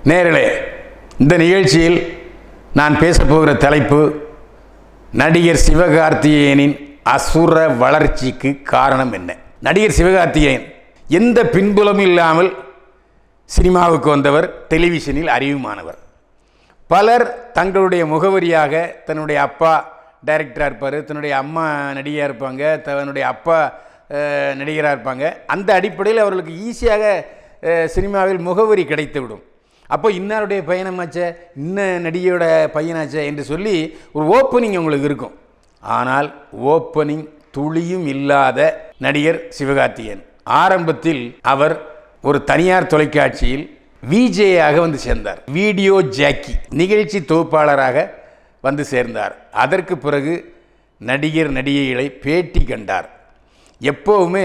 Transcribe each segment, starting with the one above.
நேர்களே இந்த நிகழ்ச்சியில் நான் பேசப் போகிற தலைப்பு நடிகர் சிவகார்த்திகேயனின் அசுர வளர்ச்சிக்கு காரணம் என்ன நடிகர் சிவகார்த்திகேயன் எந்த பின்புலமும் இல்லாமல் சினிமாவுக்கு வந்தவர் டெலிவிஷனில் அறிவுமானவர் பலர் தங்களுடைய முகவரியாக தன்னுடைய அப்பா டைரக்டராக இருப்பார் தன்னுடைய அம்மா நடிகையாக இருப்பாங்க தன்னுடைய அப்பா அஹ், நடிகராக இருப்பாங்க அந்த அடிப்படையில் அவர்களுக்கு ஈஸியாக அஹ், சினிமாவில் முகவரி கிடைத்துவிடும் அப்போ இன்னாருடைய பையனமாச்சே இன்ன நடிகையோட பையனாச்சே என்று சொல்லி ஒரு ஓப்பனிங் உங்களுக்கு இருக்கும் ஆனால் ஓப்பனிங் துளியும் இல்லாத நடிகர் சிவகார்த்திகேயன் ஆரம்பத்தில் அவர் ஒரு தனியார் தொலைக்காட்சியில் விஜேயாக வந்து சேர்ந்தார் வீடியோ ஜாக்கி நிகழ்ச்சி தொகுப்பாளராக வந்து சேர்ந்தார் அதற்கு பிறகு நடிகர் நடிகைகளை பேட்டி கண்டார் எப்போவுமே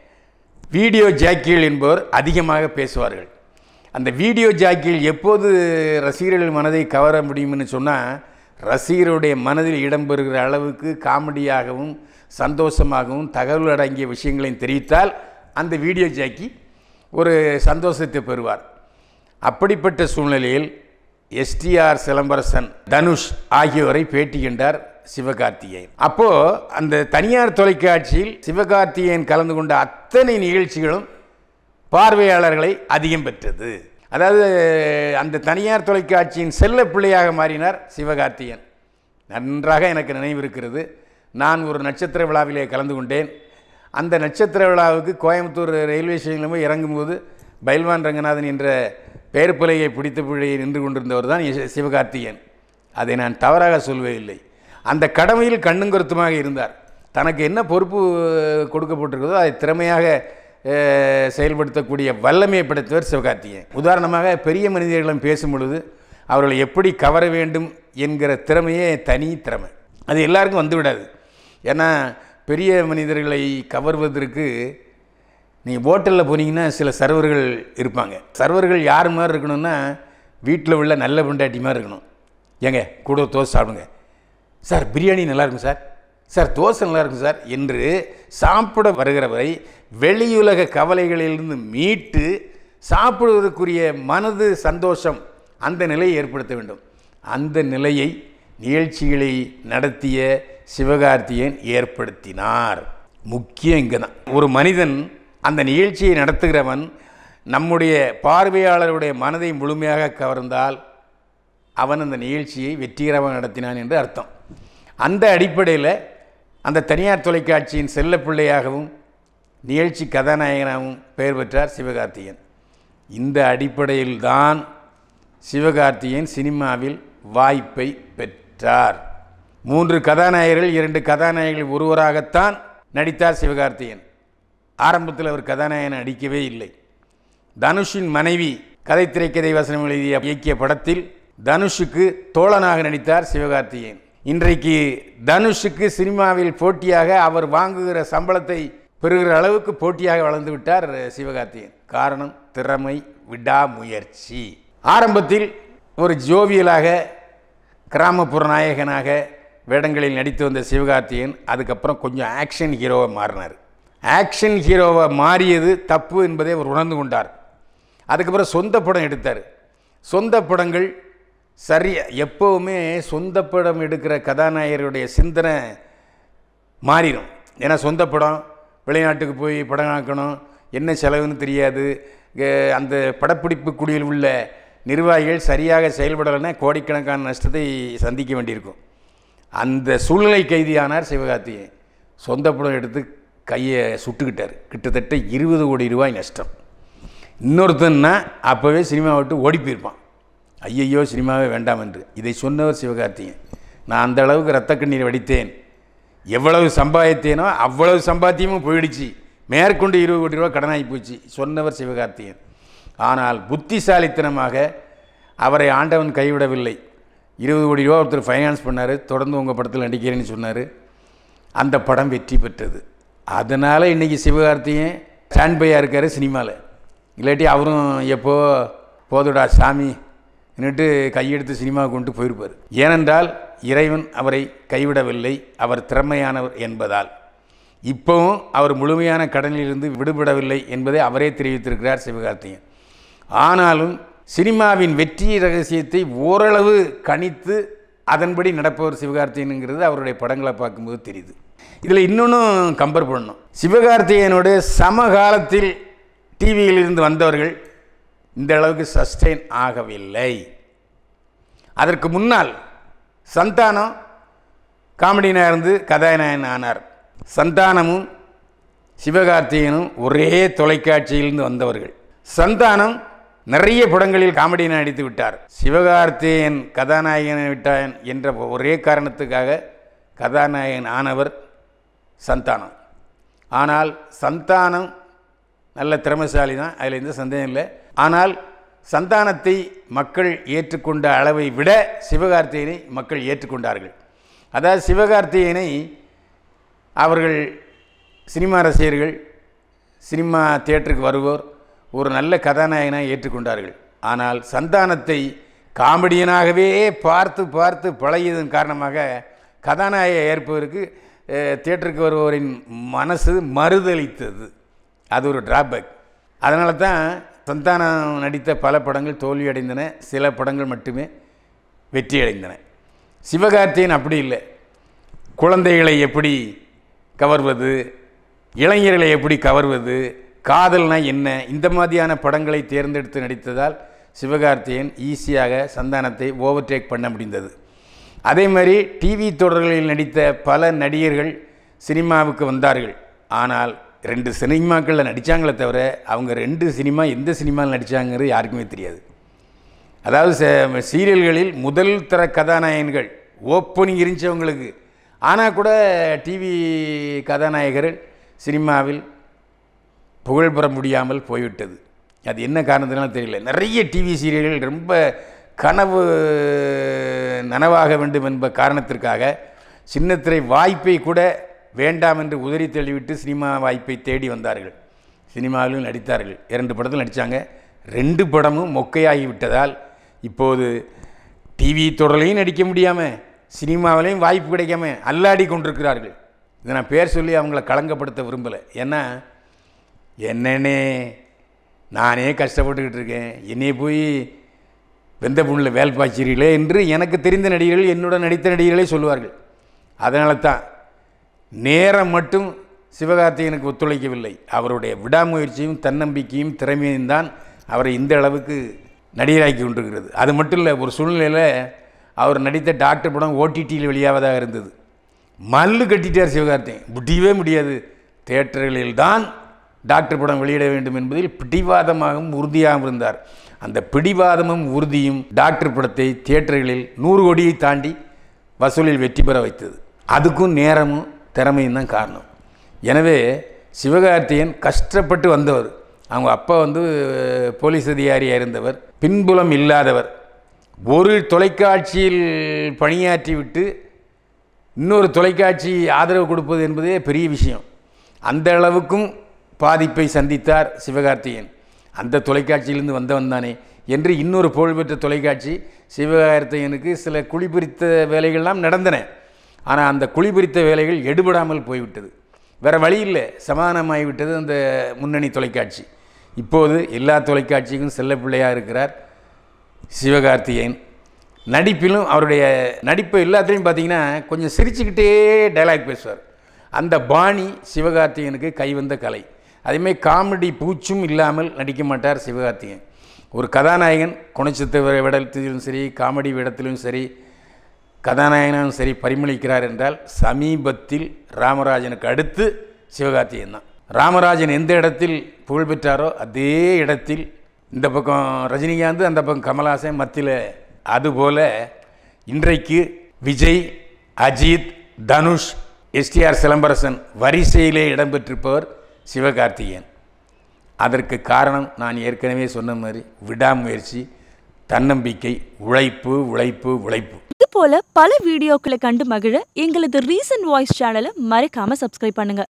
வீடியோ ஜாக்கிகள் என்பவர் அதிகமாக பேசுவார்கள் அந்த வீடியோ ஜாக்கியில் எப்போது ரசிகர்கள் மனதை கவர முடியும்னு சொன்னால் ரசிகருடைய மனதில் இடம்பெறுகிற அளவுக்கு காமெடியாகவும் சந்தோஷமாகவும் தகவல் அடங்கிய விஷயங்களையும் தெரிவித்தால் அந்த வீடியோ ஜாக்கி ஒரு சந்தோஷத்தை பெறுவார் அப்படிப்பட்ட சூழ்நிலையில் எஸ்டிஆர் சிலம்பரசன் தனுஷ் ஆகியோரை பேட்டி கண்டார் சிவகார்த்திகேயன் அப்போ அந்த தனியார் தொலைக்காட்சியில் சிவகார்த்திகேயன் கலந்து கொண்ட அத்தனை நிகழ்ச்சிகளும் பார்வையாளர்களை அதிகம் பெற்றது அதாவது அந்த தனியார் தொலைக்காட்சியின் செல்ல பிள்ளையாக மாறினார் சிவகார்த்திகேயன் நன்றாக எனக்கு நினைவு இருக்கிறது நான் ஒரு நட்சத்திர விழாவிலே கலந்து கொண்டேன் அந்த நட்சத்திர விழாவுக்கு கோயம்புத்தூர் ரயில்வே ஸ்டேஷனில் போய் இறங்கும்போது பைல்வான் ரங்கநாதன் என்ற பெயர் பிள்ளையை பிடித்த பிள்ளையை நின்று கொண்டிருந்தவர் தான் எஸ். சிவகார்த்திகேயன் அதை நான் தவறாக சொல்வதில்லை அந்த கடமையில் கண்ணும் கருத்துமாக இருந்தார் தனக்கு என்ன பொறுப்பு கொடுக்கப்பட்டிருக்கிறதோ அதை திறமையாக அஹ், செயல்படுத்தக்கூடிய வல்லமையை படைத்தவர் சிவகார்த்திகேயன் உதாரணமாக பெரிய மனிதர்களிடம் பேசும் பொழுது அவர்களை எப்படி கவர வேண்டும் என்கிற திறமையே தனி திறமை அது எல்லாருக்கும் வந்து விடாது ஏன்னா பெரிய மனிதர்களை கவர்வதற்கு நீங்கள் ஹோட்டலில் போனீங்கன்னா சில சர்வர்கள் இருப்பாங்க சர்வர்கள் யார் மாதிரி இருக்கணும்னா வீட்டில் உள்ள நல்ல பொண்டாட்டி மாதிரி இருக்கணும் ஏங்க கூட ஒரு தோசை சாப்பிடுங்க சார் பிரியாணி நல்லா இருக்கும் சார் சார் தோசை நல்லா இருக்கும் சார் என்று சாப்பிட வருகிறவரை வெளியுலக கவலைகளிலிருந்து மீட்டு சாப்பிடுவதற்குரிய மனது சந்தோஷம் அந்த நிலையை ஏற்படுத்த வேண்டும் அந்த நிலையை நிகழ்ச்சிகளை நடத்திய சிவகார்த்தியன் ஏற்படுத்தினார் முக்கியம் இங்கே தான் ஒரு மனிதன் அந்த நிகழ்ச்சியை நடத்துகிறவன் நம்முடைய பார்வையாளருடைய மனதை முழுமையாக கவர்ந்தால் அவன் அந்த நிகழ்ச்சியை வெற்றிகரமாக நடத்தினான் என்று அர்த்தம் அந்த அடிப்படையில் அந்த தனியார் தொலைக்காட்சியின் செல்லப்பிள்ளையாகவும் நிகழ்ச்சி கதாநாயகனாகவும் பெயர் பெற்றார் சிவகார்த்திகேயன் இந்த அடிப்படையில் தான் சிவகார்த்திகேயன் சினிமாவில் வாய்ப்பை பெற்றார் மூன்று கதாநாயகர்கள் இரண்டு கதாநாயகர்கள் ஒருவராகத்தான் நடித்தார் சிவகார்த்திகேயன் ஆரம்பத்தில் அவர் கதாநாயகன் நடிக்கவே இல்லை தனுஷின் மனைவி கதை திரைக்கதை வசனம் எழுதிய இயக்கிய படத்தில் தனுஷுக்கு தோழனாக நடித்தார் சிவகார்த்திகேயன் இன்றைக்கு தனுஷுக்கு சினிமாவில் போட்டியாக அவர் வாங்குகிற சம்பளத்தை பெறுகிற அளவுக்கு போட்டியாக வளர்ந்து விட்டார் சிவகார்த்திகேயன் காரணம் திறமை விடாமுயற்சி ஆரம்பத்தில் ஒரு ஜோவியலாக கிராமப்புற நாயகனாக வேடங்களில் நடித்து வந்த சிவகார்த்திகேயன் அதுக்கப்புறம் கொஞ்சம் ஆக்ஷன் ஹீரோவாக மாறினார் ஆக்ஷன் ஹீரோவாக மாறியது தப்பு என்பதை அவர் உணர்ந்து கொண்டார் அதுக்கப்புறம் சொந்த படம் எடுத்தார் சொந்த படங்கள் சரி எப்போவுமே சொந்த படம் எடுக்கிற கதாநாயகருடைய சிந்தனை மாறிடும் ஏன்னா சொந்த படம் வெளிநாட்டுக்கு போய் படம் ஆக்கணும் என்ன செலவுன்னு தெரியாது அஹ் அந்த படப்பிடிப்பு குடியில் உள்ள நிர்வாகிகள் சரியாக செயல்படலைன்னா கோடிக்கணக்கான நஷ்டத்தை சந்திக்க வேண்டியிருக்கும் அந்த சூழ்நிலை கைதியானார் சிவகார்த்திகேயன் சொந்த படம் எடுத்து கையை சுட்டுக்கிட்டார் கிட்டத்தட்ட இருபது கோடி ரூபாய் நஷ்டம் இன்னொருத்தன்னா அப்போவே சினிமா விட்டு ஓடி போயிருப்பான் ஐயையோ சினிமாவே வேண்டாம் என்று இதை சொன்னவர் சிவகார்த்திகேயன் நான் அந்த அளவுக்கு ரத்த கண்ணீர் வடித்தேன் எவ்வளவு சம்பாதித்தேனோ அவ்வளவு சம்பாத்தியமும் போயிடுச்சு மேற்கொண்டு இருபது கோடி ரூபா கடனாகி போச்சு சொன்னவர் சிவகார்த்திகேயன் ஆனால் புத்திசாலித்தனமாக அவரை ஆண்டவன் கைவிடவில்லை இருபது கோடி ரூபா ஒருத்தர் ஃபைனான்ஸ் பண்ணார் தொடர்ந்து உங்கள் படத்தில் நடிக்கிறேன்னு சொன்னார் அந்த படம் வெற்றி பெற்றது அதனால் இன்றைக்கி சிவகார்த்திகேயன் ஸ்டாண்ட் பையாக இருக்கார் சினிமாவில் இல்லாட்டி அவரும் எப்போ போதுடா சாமி என்னட்டு கையெடுத்து சினிமாவுக்கு கொண்டு போயிருப்பார் ஏனென்றால் இறைவன் அவரை கைவிடவில்லை அவர் திறமையானவர் என்பதால் இப்போவும் அவர் முழுமையான கடனிலிருந்து விடுபடவில்லை என்பதை அவரே தெரிவித்திருக்கிறார் சிவகார்த்திகேயன் ஆனாலும் சினிமாவின் வெற்றி ரகசியத்தை ஓரளவு கணித்து அதன்படி நடப்பவர் சிவகார்த்திகேயனுங்கிறது அவருடைய படங்களை பார்க்கும்போது தெரியுது இதில் இன்னொன்றும் கம்பேர் பண்ணணும் சிவகார்த்திகேயனுடைய சமகாலத்தில் டிவியில் இருந்து வந்தவர்கள் இந்த அளவுக்கு சஸ்டெயின் ஆகவில்லை அதற்கு முன்னால் சந்தானம் காமெடியனாக இருந்து கதாநாயகன் ஆனார் சந்தானமும் சிவகார்த்திகேயனும் ஒரே தொலைக்காட்சியிலிருந்து வந்தவர்கள் சந்தானம் நிறைய படங்களில் காமெடியனை நடித்து விட்டார் சிவகார்த்திகேயன் கதாநாயகனை விட்டான் என்ற ஒரே காரணத்துக்காக கதாநாயகன் ஆனவர் சந்தானம் ஆனால் சந்தானம் நல்ல திறமைசாலி தான் அதில் எந்த சந்தேகம் இல்லை ஆனால் சந்தானத்தை மக்கள் ஏற்றுக்கொண்ட அளவை விட சிவகார்த்திகேயனை மக்கள் ஏற்றுக்கொண்டார்கள் அதாவது சிவகார்த்திகேயனை அவர்கள் சினிமா ரசிகர்கள் சினிமா தியேட்டருக்கு வருவோர் ஒரு நல்ல கதாநாயகனாக ஏற்றுக்கொண்டார்கள் ஆனால் சந்தானத்தை காமெடியனாகவே பார்த்து பார்த்து பழகியதன் காரணமாக கதாநாயக ஏற்பவருக்கு அஹ், தியேட்டருக்கு வருவோரின் மனசு மறுதளித்தது அது ஒரு டிராபேக் அதனால தான் சந்தானம் நடித்த பல படங்கள் தோல்வியடைந்தன சில படங்கள் மட்டுமே வெற்றியடைந்தன சிவகார்த்தியன் அப்படி இல்லை குழந்தைகளை எப்படி கவர்வது இளைஞர்களை எப்படி கவர்வது காதல்னா என்ன இந்த மாதிரியான படங்களை தேர்ந்தெடுத்து நடித்ததால் சிவகார்த்தியன் ஈஸியாக சந்தானத்தை ஓவர்டேக் பண்ண முடிந்தது அதே மாதிரி டிவி தொடர்களில் நடித்த பல நடிகர்கள் சினிமாவுக்கு வந்தார்கள் ஆனால் ரெண்டு சினிமாக்களில் நடித்தாங்களே தவிர அவங்க ரெண்டு சினிமா எந்த சினிமாவில் நடித்தாங்கிறது யாருக்குமே தெரியாது அதாவது ச- சீரியல்களில் முதல் தர கதாநாயகன்கள் ஓப்பனிங் இருந்துச்சவங்களுக்கு ஆனால் கூட டிவி கதாநாயகர்கள் சினிமாவில் புகழ் பெற முடியாமல் போய்விட்டது அது என்ன காரணத்தினாலும் தெரியல நிறைய டிவி சீரியல்கள் ரொம்ப கனவு நனவாக வேண்டும் என்ப காரணத்திற்காக சின்னத்திரை வாய்ப்பை கூட வேண்டாம் என்று உதறி தள்ளிவிட்டு சினிமா வாய்ப்பை தேடி வந்தார்கள் சினிமாவிலும் நடித்தார்கள் இரண்டு படத்தில் நடித்தாங்க ரெண்டு படமும் மொக்கையாகி விட்டதால் இப்போது டிவி தொடர்லையும் நடிக்க முடியாமல் சினிமாவிலையும் வாய்ப்பு கிடைக்காம அல்லாடி கொண்டிருக்கிறார்கள் இதை நான் பேர் சொல்லி அவங்கள களங்கப்படுத்த விரும்பலை ஏன்னா என்னன்னே நானே கஷ்டப்பட்டுக்கிட்டு இருக்கேன் என்னைய போய் வெந்த புண்ணில் வேல் பாய்ச்சிறீங்களே என்று எனக்கு தெரிந்த நடிகர்கள் என்னோட நடித்த நடிகர்களே சொல்லுவார்கள் அதனால தான் நேரம் மட்டும் சிவகார்த்திகனுக்கு ஒத்துழைக்கவில்லை அவருடைய விடாமுயற்சியும் தன்னம்பிக்கையும் திறமையும் தான் அவரை இந்த அளவுக்கு நடிகராக்கி கொண்டிருக்கிறது அது மட்டும் இல்லை ஒரு சூழ்நிலையில் அவர் நடித்த டாக்டர் படம் ஓடிடியில் வெளியாவதாக இருந்தது மல்லு கட்டிட்டார் சிவகார்த்திகேயன் முடியவே முடியாது தியேட்டர்களில் தான் டாக்டர் படம் வெளியிட வேண்டும் என்பதில் பிடிவாதமாகவும் உறுதியாகவும் இருந்தார் அந்த பிடிவாதமும் உறுதியும் டாக்டர் படத்தை தியேட்டர்களில் நூறு கோடியை தாண்டி வசூலில் வெற்றி பெற வைத்தது அதுக்கும் நேரமும் திறமையும் தான் காரணம் எனவே சிவகார்த்திகேயன் கஷ்டப்பட்டு வந்தவர் அவங்க அப்பா வந்து போலீஸ் அதிகாரியாக இருந்தவர் பின்புலம் இல்லாதவர் ஒரு தொலைக்காட்சியில் பணியாற்றி விட்டு இன்னொரு தொலைக்காட்சி ஆதரவு கொடுப்பது என்பதே பெரிய விஷயம் அந்த அளவுக்கும் பாதிப்பை சந்தித்தார் சிவகார்த்திகேயன் அந்த தொலைக்காட்சியிலிருந்து வந்தவன் தானே என்று இன்னொரு புகழ்பெற்ற தொலைக்காட்சி சிவகார்த்திகேயனுக்கு சில குழிபறித்த வேலைகள்லாம் நடந்தன ஆனால் அந்த குழிபறித்த வேலைகள் எடுபடாமல் போய்விட்டது வேறு வழி இல்லை சமாதானமாகிவிட்டது அந்த முன்னணி தொலைக்காட்சி இப்போது எல்லா தொலைக்காட்சிக்கும் செல்ல பிள்ளையாக இருக்கிறார் சிவகார்த்திகேயன் நடிப்பிலும் அவருடைய நடிப்பு எல்லாத்துலேயும் பார்த்தீங்கன்னா கொஞ்சம் சிரிச்சுக்கிட்டே டைலாக் பேசுவார் அந்த பாணி சிவகார்த்திகேயனுக்கு கைவந்த கலை அதேமாதிரி காமெடி பூச்சும் இல்லாமல் நடிக்க மாட்டார் சிவகார்த்திகேயன் ஒரு கதாநாயகன் குணச்சித்த விடத்திலும் சரி காமெடி விடத்திலும் சரி கதாநாயகனும் சரி பரிமளிக்கிறார் என்றால் சமீபத்தில் ராமராஜனுக்கு அடுத்து சிவகார்த்திகேயன் தான் ராமராஜன் எந்த இடத்தில் புகழ் பெற்றாரோ அதே இடத்தில் இந்த பக்கம் ரஜினிகாந்த் அந்த பக்கம் கமல்ஹாசன் மத்தியில் அதுபோல் இன்றைக்கு விஜய் அஜித் தனுஷ் எஸ்டிஆர் சிலம்பரசன் வரிசையிலே இடம்பெற்றிருப்பவர் சிவகார்த்திகேயன் அதற்கு காரணம் நான் ஏற்கனவே சொன்ன மாதிரி விடாமுயற்சி தன்னம்பிக்கை உழைப்பு உழைப்பு உழைப்பு இது போல பல வீடியோக்களை கண்டு மகிழ எங்களது ரீசன்ட் வாய்ஸ் சேனலை மறக்காம சப்ஸ்கிரைப் பண்ணுங்க